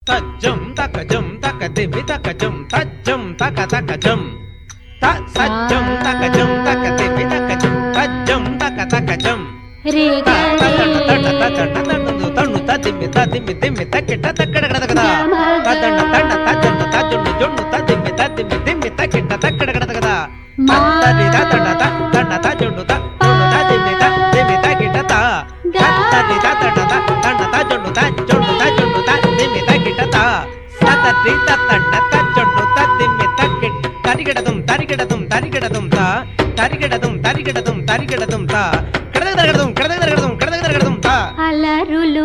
తజ్జం తకజం తక దిమి తకజం తజ్జం తక తకజం త సజ్జం తకజం తక దిమి తకజం తజ్జం తక తకజం రే త తదండ తండ తజండ తండు తన్ను తదిమి తదిమి దిమి తక్కిట తక్కడ కడగదా తదండ తండ తజండ తజుండు జుండు తదిమి తదిమి దిమి తక్కిట తక్కడ కడగదా తది తదండ తండ తజుండు తజుండు తదిమి తదిమి తక్కిట త తది తదండ తండ తజుండు తజుండు తజుండు తదిమి తక్కిట త తది తదండ తజుండు తదిమి తక్కిట తరిగడదుం తరిగడదుం తరిగడదుం త తరిగడదుం తరిగడదుం తరిగడదుం త కడదగడదుం కడదగడదుం కడదగడదుం త అలరులు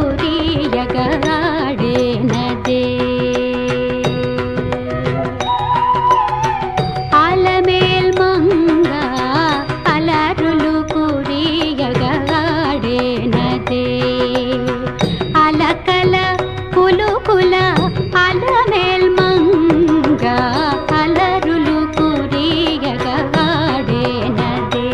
కురియగాడేనదే అలమేల్ మంగ అలరులు కురియగాడేనదే అలకల కులుకుల అలమేల్ మంగ అలరులు కురియగాడేనదే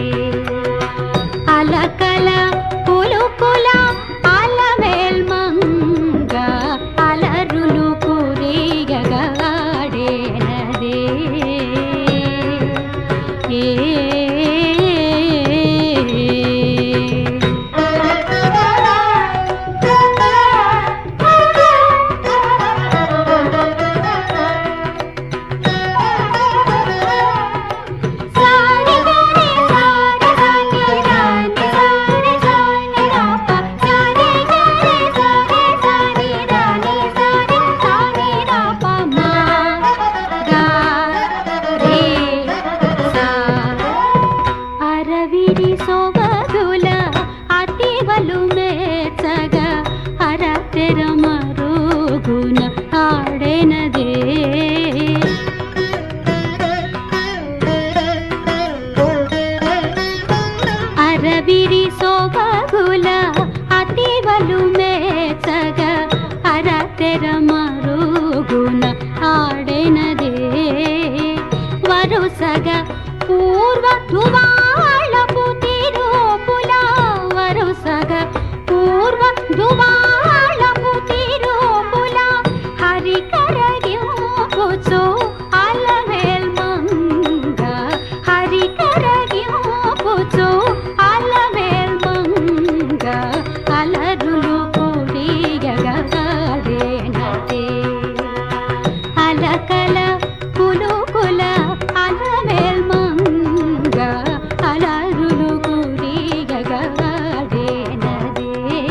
అలకల పులుకుల అలమేల్ మంగ అలరులు కురియగాడేనదే ఏ సారి గరి సారి సాని రాని సారి సాని రాప సారి గరి సారి సాని రాని సారి సాని రాప మా గా రే సా అరవిరి సొబగుల అతివలు మేచగ అరతెర మరుగున ఆడెనదే అరవిరి సొబగుల అతివలు మేచగ అరతెర మరుగున ఆడెనదే వరుసగ పూర్వ ధువాళపు తిరుపుల వరుసగ పూర్వ ధువాళపు తిరుపుల హరికరగింపుచు అలవేల్ మంగ హరికరగింపుచు అలవేల్ మంగ అలరులు కూడియగదేనదే అలకల కులుకుల అలవేల్ మంగ అలరులు కూడియగదేనదే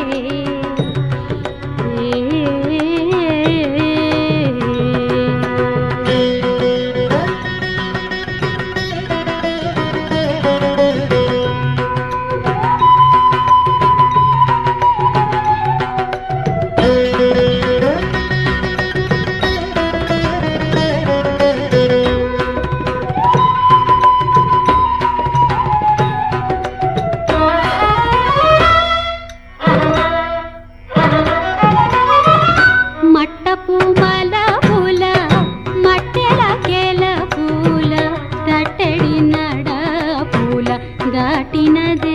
మట్టపు మల పూల మట్టెల కేల పూల తట్టడి నడ పూల దాటినదే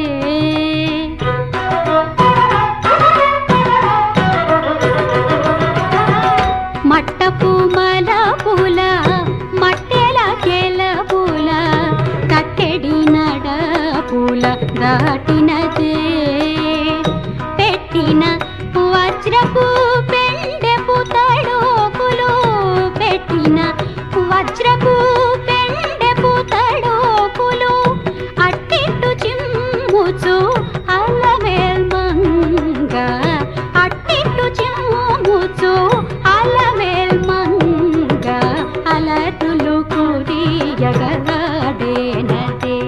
మట్టపు మల పూల మట్టెల కేల పూల తట్టెడి నడ పూల దాటినదే పెట్టిన వజ్రపు పెండెపు తడోపులు పెట్టిన వజ్రపు పెండెపు తడోపులు అట్టిట్టు చిమ్ముచు అలవేల్ మంగ అట్టిట్టు చిమ్ముచు అలవేల్ మంగ అలరులు కురియగదేనదే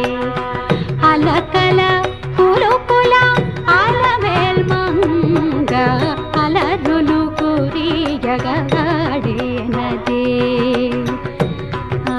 అలకల కులుకుల అలవేల్ మంగ అలరులు కురియగదేనదే ఆ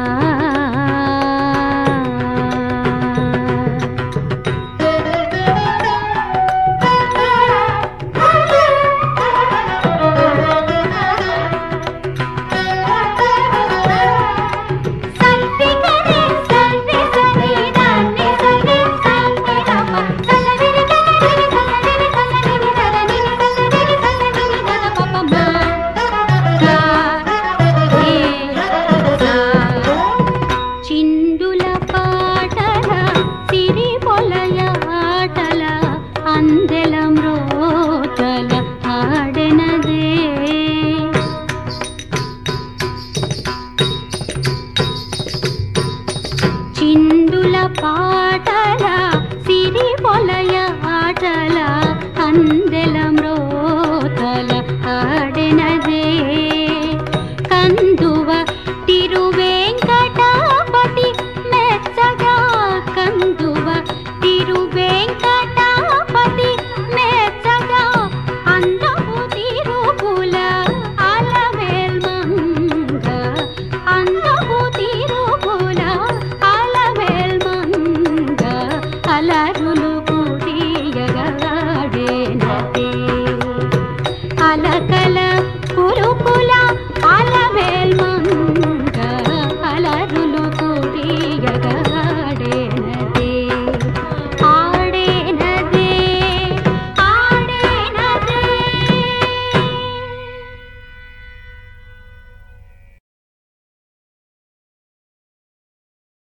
సల్లి గరి సల్లి సని దాన్ని సల్లి సల్లి రమ సల్లవిరి గరి సల్లవిరి సల్లవిరి ధరని సల్లవిరి సల్లవిరి ధర పపమ ఆడెనదే చిందుల పాటల సిరి పొలయ ఆటల అందెల మ్రోతల ఆడెనదే కందువ తిరువేంకటాపతి మెచ్చగా కందువ తిరువేంకటాపతి మెచ్చగా అందము తిరుపుల అలవేల్మంగ అందము తిరుపుల అలవేల్మంగ అలరులు కుడియగాడేనదే అలకల కురుకుల అలవేల్మంగ అలరులు కుడియగా